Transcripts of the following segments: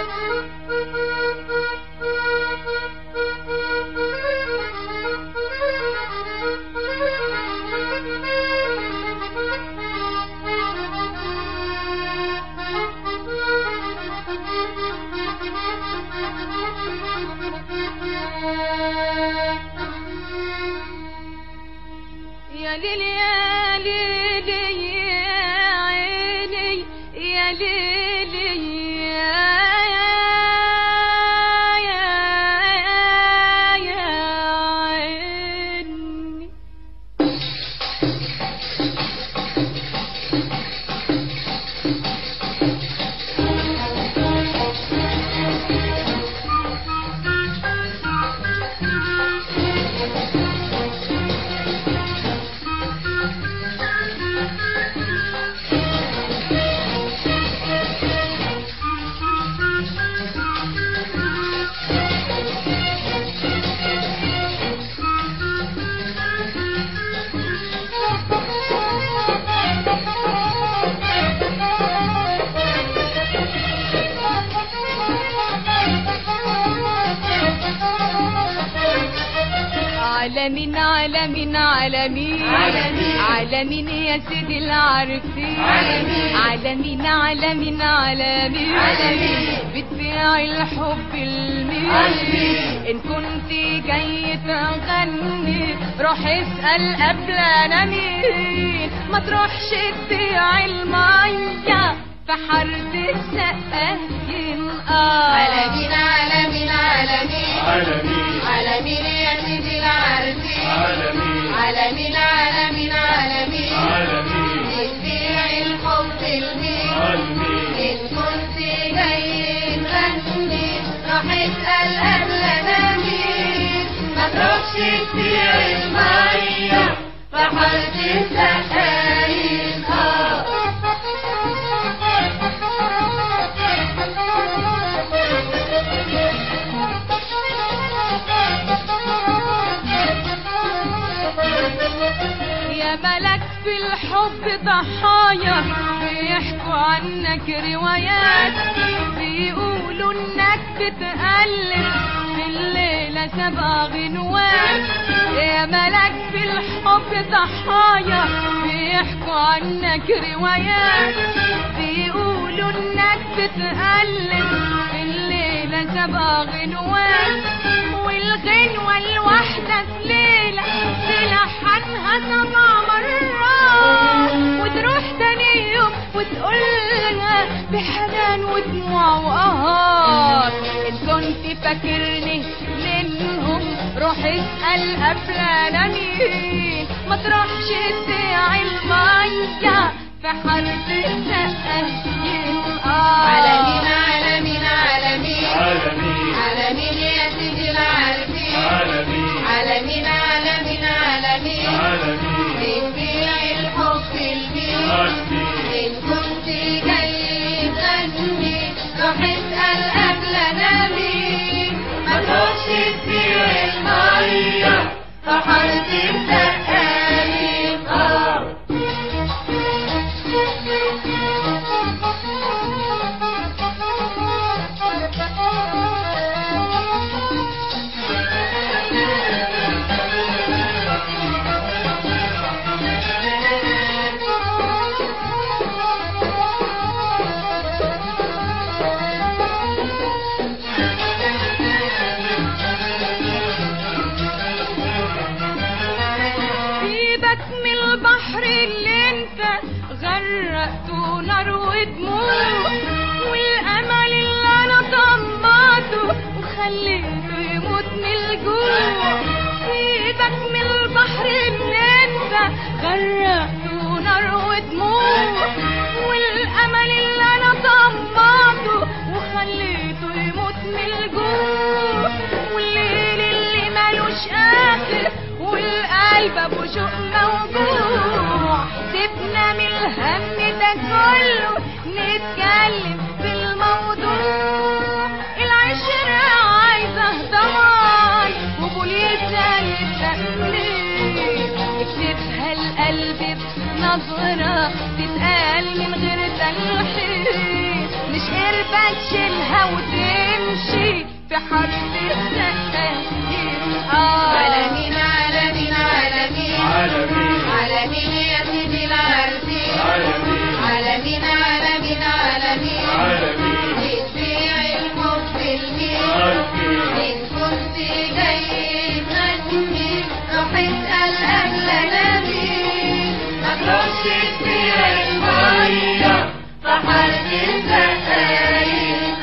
يا ليل يا ليل يا عيني يا ليل يا يا يا عيني عالمين عالمين عالمين عالمين. عالمين يا سيدي العارفين عالمين. عالمين عالمين عالمين عالمين. بتبيع الحب المين عالمين. ان كنت جاي تغني روح اسأل قبل انا مين ما تروحش تبيع المية في حارة السقايين اه عالمين عالمين عالمين عالمين عالمين يا سيدي العارفين عالمين عالمين عالمين عالمين عالمين بتبيع الحب المين عالمين إن كنت جاي تغني روح اسأل قبل أنا مين ما تروحش تبيع المية في حارة السقايين آه يا ملك في الحب ضحايا بيحكوا عنك روايات بيقولوا انك بتألف في الليلة سبع غنوات يا ملك في الحب ضحايا بيحكوا عنك روايات بيقولوا انك بتألف في الليلة سبع غنوات والغنوة الواحدة في ليلة تلحنها سبع مرات وتروح تاني يوم وتقولها بحنان ودموع وقهار إن كنت فاكرني منهم روح اسأل قبل أنا مين ما تروحش تبيع المية في حارة السقايين عالمين عالمين عالمين عالمين عالمين يا سيدي العارفين عالمين عالمين عالمين عالمين عالمين بتبيع الحب المين عالمين إن كنت جاي تغني روح اسأل قبل أنا مين ما تروحش تبيع المية في حارة السقايين آه سيبك من البحر اللي انت غرقته نار ودموع والامل اللي انا طمعته وخليته يموت من الجوع سيبك من البحر اللي انت غرقته نار ودموع والامل اللي انا طمعته وخليته يموت من الجوع والليل اللي مالوش اخر والقلب ابو شوق موجوع سيبنا من الهم ده كله نتكلم في الموضوع العشرة عايزة ضمان وبوليسة يتأمين اكتبها القلب بنظرة تتقال من غير تلحين مش سيبك شيلها وتمشي في حرف السقايين اه على مين على مين على مين على مين على مين يا سيدي العارفين على مين على مين على مين على مين على مين بتبيع الحب لمين عارفين إن كنت جاي تغني روح اسأل أهلنا مين ما تروحش تبيع المية فحرف السقايين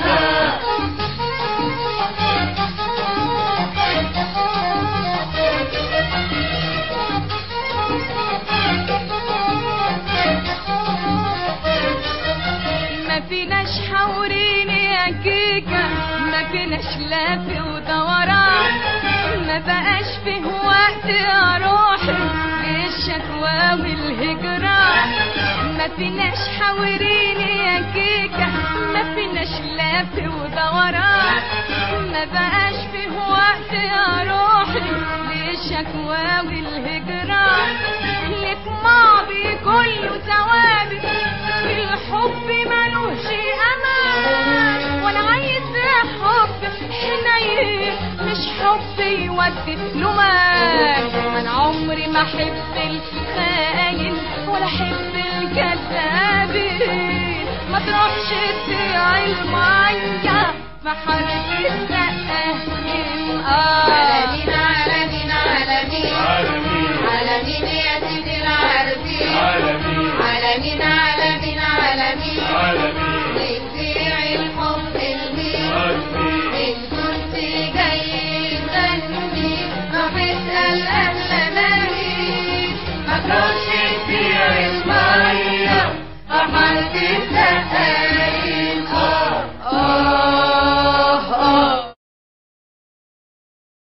ما فيناش حوريني يا كيكة ما فيناش لف ودوران ما بقاش فيه وقت اروح للشكوى والهجران ما فيناش حوريني يا كيكة ما فيناش لف ودوران ما بقاش فيه وقت اروح للشكوى والهجران لك ماضي كله ثوابت الحب ملوش امان وانا عايز حب حنين مش حب يودي لمان انا عمري ما احب الخاين ولا احب الكذابين ما تروحش تبيع الميه في حرب السقايين اه على مين